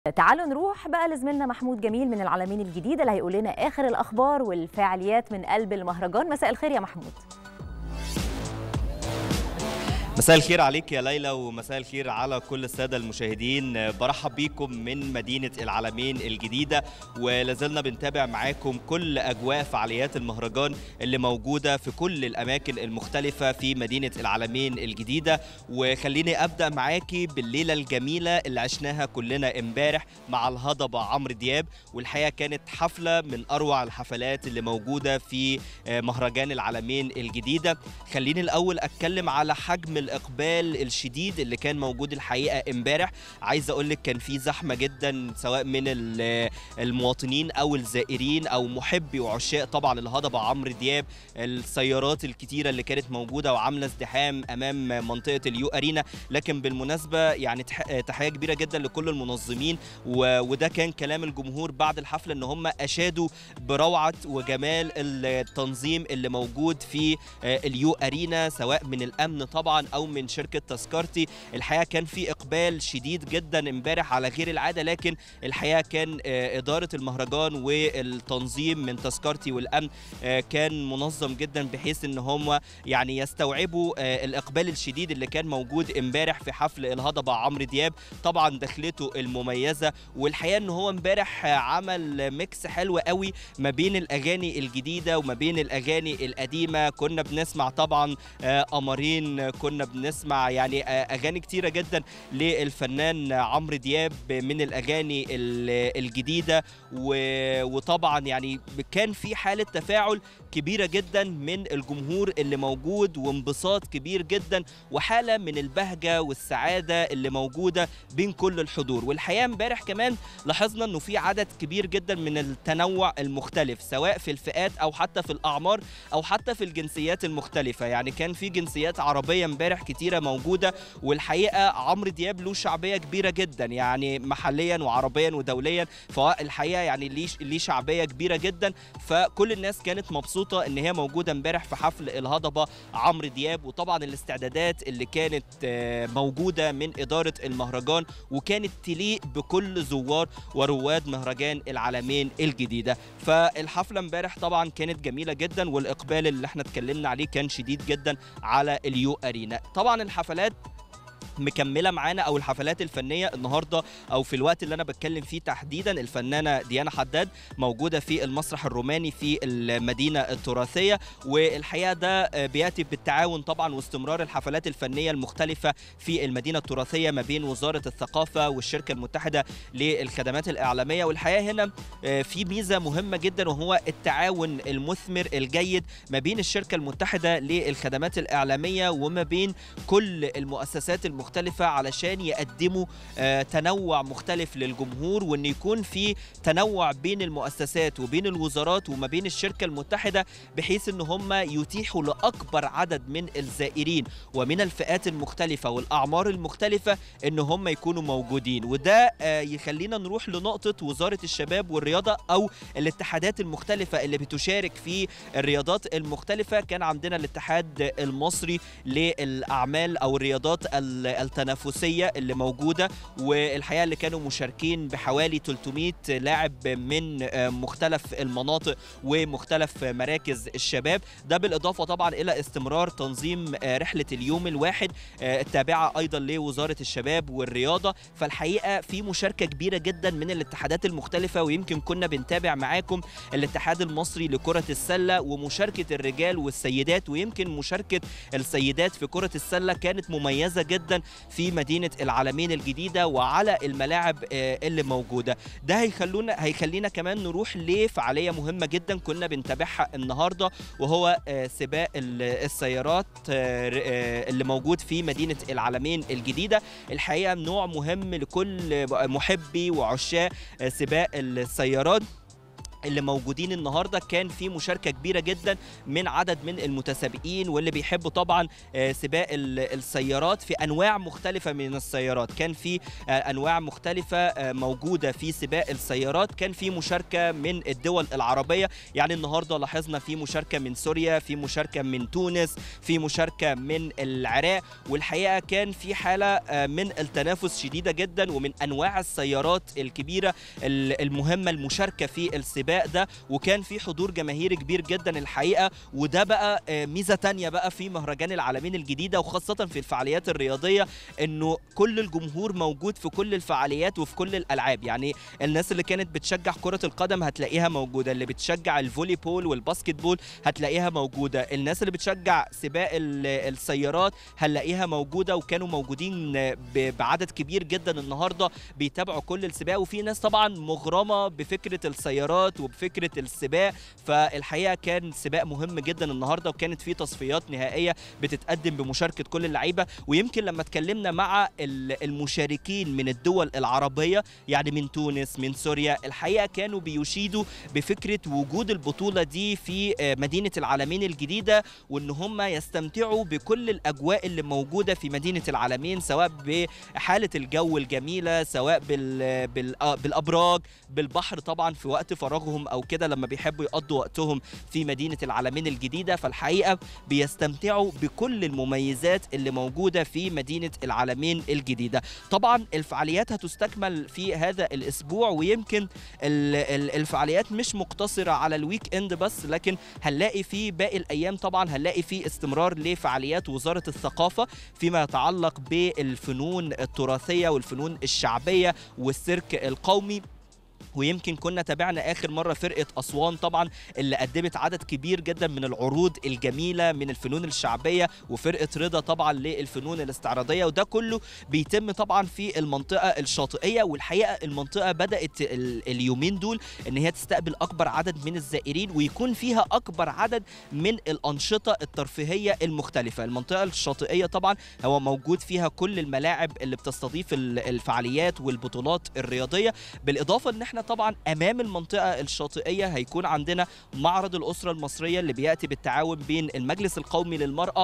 تعالوا نروح بقى لزميلنا محمود جميل من العالمين الجديدة اللي هيقول لنا آخر الأخبار والفعاليات من قلب المهرجان مساء الخير يا محمود مساء الخير عليك يا ليلى ومساء الخير على كل الساده المشاهدين برحب بيكم من مدينه العالمين الجديده ولازلنا بنتابع معاكم كل اجواء فعاليات المهرجان اللي موجوده في كل الاماكن المختلفه في مدينه العالمين الجديده وخليني ابدا معاكي بالليله الجميله اللي عشناها كلنا امبارح مع الهضبه عمرو دياب والحقيقه كانت حفله من اروع الحفلات اللي موجوده في مهرجان العالمين الجديده خليني الاول اتكلم على حجم الاقبال الشديد اللي كان موجود الحقيقه امبارح عايز اقول لك كان في زحمه جدا سواء من المواطنين او الزائرين او محبي وعشاق طبعا الهضبه عمرو دياب السيارات الكتيره اللي كانت موجوده وعامله ازدحام امام منطقه اليو ارينا لكن بالمناسبه يعني تحيه كبيره جدا لكل المنظمين وده كان كلام الجمهور بعد الحفله ان هم اشادوا بروعه وجمال التنظيم اللي موجود في اليو ارينا سواء من الامن طبعا او من شركه تذكرتي الحقيقه كان في اقبال شديد جدا امبارح على غير العاده لكن الحقيقه كان اداره المهرجان والتنظيم من تذكرتي والامن كان منظم جدا بحيث ان هم يعني يستوعبوا الاقبال الشديد اللي كان موجود امبارح في حفل الهضبه عمرو دياب طبعا دخلته المميزه والحقيقه ان هو امبارح عمل ميكس حلو قوي ما بين الاغاني الجديده وما بين الاغاني القديمه كنا بنسمع طبعا قمرين كنا بنسمع يعني اغاني كتيره جدا للفنان عمرو دياب من الاغاني الجديده وطبعا يعني كان في حاله تفاعل كبيره جدا من الجمهور اللي موجود وانبساط كبير جدا وحاله من البهجه والسعاده اللي موجوده بين كل الحضور والحقيقه امبارح كمان لاحظنا انه في عدد كبير جدا من التنوع المختلف سواء في الفئات او حتى في الاعمار او حتى في الجنسيات المختلفه يعني كان في جنسيات عربيه امبارح كتيره موجوده والحقيقه عمرو دياب له شعبيه كبيره جدا يعني محليا وعربيا ودوليا فالحقيقه يعني ليه ليه شعبيه كبيره جدا فكل الناس كانت مبسوطه ان هي موجوده امبارح في حفل الهضبه عمرو دياب وطبعا الاستعدادات اللي كانت موجوده من اداره المهرجان وكانت تليق بكل زوار ورواد مهرجان العالمين الجديده فالحفله امبارح طبعا كانت جميله جدا والاقبال اللي احنا اتكلمنا عليه كان شديد جدا على اليو ارينا طبعا الحفلات مكمله معانا او الحفلات الفنيه النهارده او في الوقت اللي انا بتكلم فيه تحديدا الفنانه ديانا حداد موجوده في المسرح الروماني في المدينه التراثيه والحقيقه ده بياتي بالتعاون طبعا واستمرار الحفلات الفنيه المختلفه في المدينه التراثيه ما بين وزاره الثقافه والشركه المتحده للخدمات الاعلاميه والحقيقه هنا في ميزه مهمه جدا وهو التعاون المثمر الجيد ما بين الشركه المتحده للخدمات الاعلاميه وما بين كل المؤسسات المختلفة مختلفة علشان يقدموا آه تنوع مختلف للجمهور وان يكون في تنوع بين المؤسسات وبين الوزارات وما بين الشركة المتحدة بحيث ان هم يتيحوا لاكبر عدد من الزائرين ومن الفئات المختلفة والاعمار المختلفة ان هم يكونوا موجودين وده آه يخلينا نروح لنقطة وزارة الشباب والرياضة او الاتحادات المختلفة اللي بتشارك في الرياضات المختلفة كان عندنا الاتحاد المصري للاعمال او الرياضات التنافسيه اللي موجوده والحقيقه اللي كانوا مشاركين بحوالي 300 لاعب من مختلف المناطق ومختلف مراكز الشباب ده بالاضافه طبعا الى استمرار تنظيم رحله اليوم الواحد التابعه ايضا لوزاره الشباب والرياضه فالحقيقه في مشاركه كبيره جدا من الاتحادات المختلفه ويمكن كنا بنتابع معاكم الاتحاد المصري لكره السله ومشاركه الرجال والسيدات ويمكن مشاركه السيدات في كره السله كانت مميزه جدا في مدينه العالمين الجديده وعلى الملاعب اللي موجوده ده هيخلونا هيخلينا كمان نروح لفعاليه مهمه جدا كنا بنتابعها النهارده وهو سباق السيارات اللي موجود في مدينه العالمين الجديده الحقيقه نوع مهم لكل محبي وعشاق سباق السيارات اللي موجودين النهارده كان في مشاركه كبيره جدا من عدد من المتسابقين واللي بيحبوا طبعا آه، سباق ال- السيارات في انواع مختلفه من السيارات كان في آه، انواع مختلفه آه، موجوده في سباق السيارات كان في مشاركه من الدول العربيه يعني النهارده لاحظنا في مشاركه من سوريا في مشاركه من تونس في مشاركه من العراق والحقيقه كان في حاله آه، من التنافس شديده جدا ومن انواع السيارات الكبيره ال- المهمه المشاركه في السباق ده وكان في حضور جماهيري كبير جدا الحقيقه وده بقى آه، ميزه تانية بقى في مهرجان العالمين الجديده وخاصه في الفعاليات الرياضيه انه كل الجمهور موجود في كل الفعاليات وفي كل الالعاب يعني الناس اللي كانت بتشجع كره القدم هتلاقيها موجوده اللي بتشجع الفولي بول والباسكت بول هتلاقيها موجوده الناس اللي بتشجع سباق ال- السيارات هنلاقيها موجوده وكانوا موجودين ب- بعدد كبير جدا النهارده بيتابعوا كل السباق وفي ناس طبعا مغرمه بفكره السيارات وبفكره السباق فالحقيقه كان سباق مهم جدا النهارده وكانت في تصفيات نهائيه بتتقدم بمشاركه كل اللعيبه ويمكن لما اتكلمنا مع ال- المشاركين من الدول العربيه يعني من تونس من سوريا الحقيقه كانوا بيشيدوا بفكره وجود البطوله دي في آه، مدينه العالمين الجديده وان هم يستمتعوا بكل الاجواء اللي موجوده في مدينه العالمين سواء بحاله الجو الجميله سواء بال بال آه، بالابراج بالبحر طبعا في وقت فراغهم او كده لما بيحبوا يقضوا وقتهم في مدينه العالمين الجديده فالحقيقه بيستمتعوا بكل المميزات اللي موجوده في مدينه العالمين الجديده طبعا الفعاليات هتستكمل في هذا الاسبوع ويمكن ال- ال- الفعاليات مش مقتصره على الويك اند بس لكن هنلاقي في باقي الايام طبعا هنلاقي في استمرار لفعاليات وزاره الثقافه فيما يتعلق بالفنون التراثيه والفنون الشعبيه والسيرك القومي ويمكن كنا تابعنا اخر مره فرقه اسوان طبعا اللي قدمت عدد كبير جدا من العروض الجميله من الفنون الشعبيه وفرقه رضا طبعا للفنون الاستعراضيه وده كله بيتم طبعا في المنطقه الشاطئيه والحقيقه المنطقه بدات ال- اليومين دول ان هي تستقبل اكبر عدد من الزائرين ويكون فيها اكبر عدد من الانشطه الترفيهيه المختلفه المنطقه الشاطئيه طبعا هو موجود فيها كل الملاعب اللي بتستضيف ال- الفعاليات والبطولات الرياضيه بالاضافه ان احنا طبعا امام المنطقه الشاطئيه هيكون عندنا معرض الاسره المصريه اللي بياتي بالتعاون بين المجلس القومي للمراه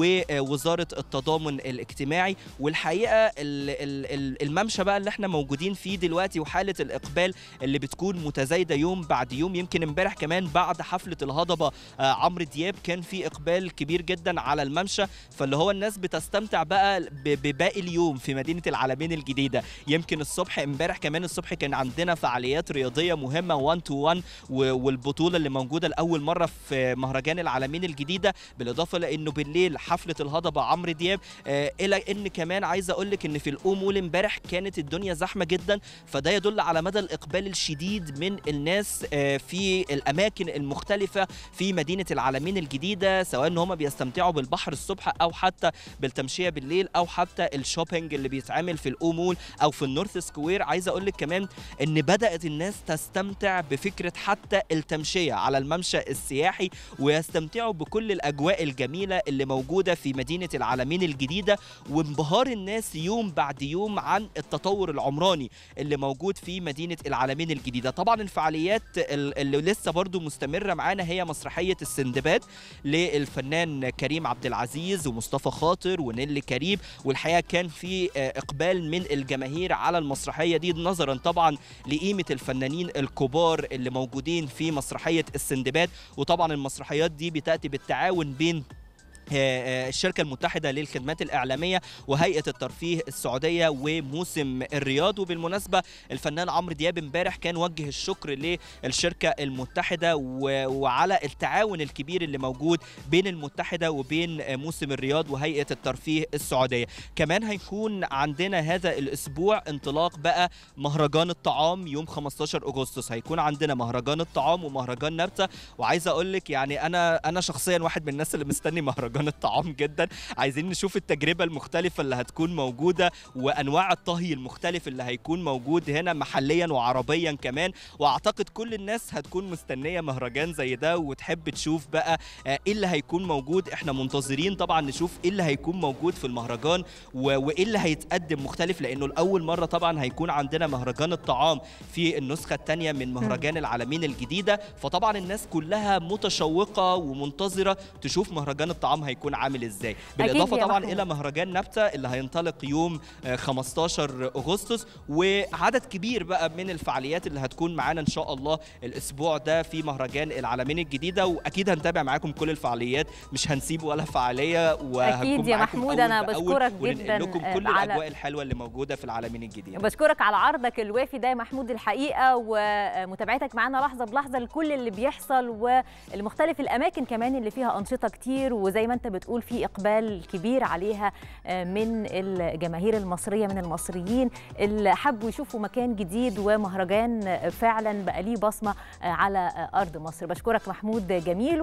ووزاره التضامن الاجتماعي والحقيقه ال- ال- ال- الممشى بقى اللي احنا موجودين فيه دلوقتي وحاله الاقبال اللي بتكون متزايده يوم بعد يوم يمكن امبارح كمان بعد حفله الهضبه آه، عمرو دياب كان في اقبال كبير جدا على الممشى فاللي هو الناس بتستمتع بقى ب- بباقي اليوم في مدينه العالمين الجديده يمكن الصبح امبارح كمان الصبح كان عندنا فعاليات رياضيه مهمه 1 تو 1 والبطوله اللي موجوده لاول مره في مهرجان العالمين الجديده بالاضافه لانه بالليل حفله الهضبه عمرو دياب آه، الى ان كمان عايز اقول لك ان في الامول امبارح كانت الدنيا زحمه جدا فده يدل على مدى الاقبال الشديد من الناس آه، في الاماكن المختلفه في مدينه العالمين الجديده سواء ان هم بيستمتعوا بالبحر الصبح او حتى بالتمشيه بالليل او حتى الشوبينج اللي بيتعمل في الامول او في النورث سكوير عايز اقول لك كمان ان بدات الناس تستمتع بفكره حتى التمشيه على الممشى السياحي ويستمتعوا بكل الاجواء الجميله اللي موجوده في مدينه العالمين الجديده وانبهار الناس يوم بعد يوم عن التطور العمراني اللي موجود في مدينه العالمين الجديده طبعا الفعاليات ال- اللي لسه برضو مستمره معانا هي مسرحيه السندباد للفنان كريم عبد العزيز ومصطفى خاطر ونيلي كريم والحقيقه كان في آه، اقبال من الجماهير على المسرحيه دي نظرا طبعا لقيمه الفنانين الكبار اللي موجودين في مسرحيه السندباد وطبعا المسرحيات دي بتاتي بالتعاون بين آه، آه، الشركة المتحدة للخدمات الإعلامية وهيئة الترفيه السعودية وموسم الرياض وبالمناسبة الفنان عمرو دياب امبارح كان وجه الشكر للشركة المتحدة و- وعلى التعاون الكبير اللي موجود بين المتحدة وبين آه، موسم الرياض وهيئة الترفيه السعودية كمان هيكون عندنا هذا الأسبوع انطلاق بقى مهرجان الطعام يوم 15 أغسطس هيكون عندنا مهرجان الطعام ومهرجان نبتة وعايز أقول لك يعني أنا أنا شخصيا واحد من الناس اللي مستني مهرجان مهرجان الطعام جدا عايزين نشوف التجربه المختلفه اللي هتكون موجوده وانواع الطهي المختلف اللي هيكون موجود هنا محليا وعربيا كمان واعتقد كل الناس هتكون مستنيه مهرجان زي ده وتحب تشوف بقى آه، ايه اللي هيكون موجود احنا منتظرين طبعا نشوف ايه اللي هيكون موجود في المهرجان و- وايه اللي هيتقدم مختلف لانه لاول مره طبعا هيكون عندنا مهرجان الطعام في النسخه الثانيه من مهرجان العالمين الجديده فطبعا الناس كلها متشوقه ومنتظره تشوف مهرجان الطعام هيكون عامل ازاي بالاضافه يا طبعا محمود. الى مهرجان نبته اللي هينطلق يوم آه، 15 اغسطس وعدد كبير بقى من الفعاليات اللي هتكون معانا ان شاء الله الاسبوع ده في مهرجان العالمين الجديده واكيد هنتابع معاكم كل الفعاليات مش هنسيب ولا فعاليه وهنكون أكيد يا معاكم محمود، أول أنا بأول بشكرك وننقل جداً، لكم آه، كل على- الاجواء الحلوه اللي موجوده في العالمين الجديده بشكرك على عرضك الوافي ده يا محمود الحقيقه ومتابعتك معانا لحظه بلحظه لكل اللي بيحصل والمختلف الاماكن كمان اللي فيها انشطه كتير وزي ما انت بتقول في اقبال كبير عليها من الجماهير المصريه من المصريين اللي حبوا يشوفوا مكان جديد ومهرجان فعلا بقى ليه بصمه على ارض مصر بشكرك محمود جميل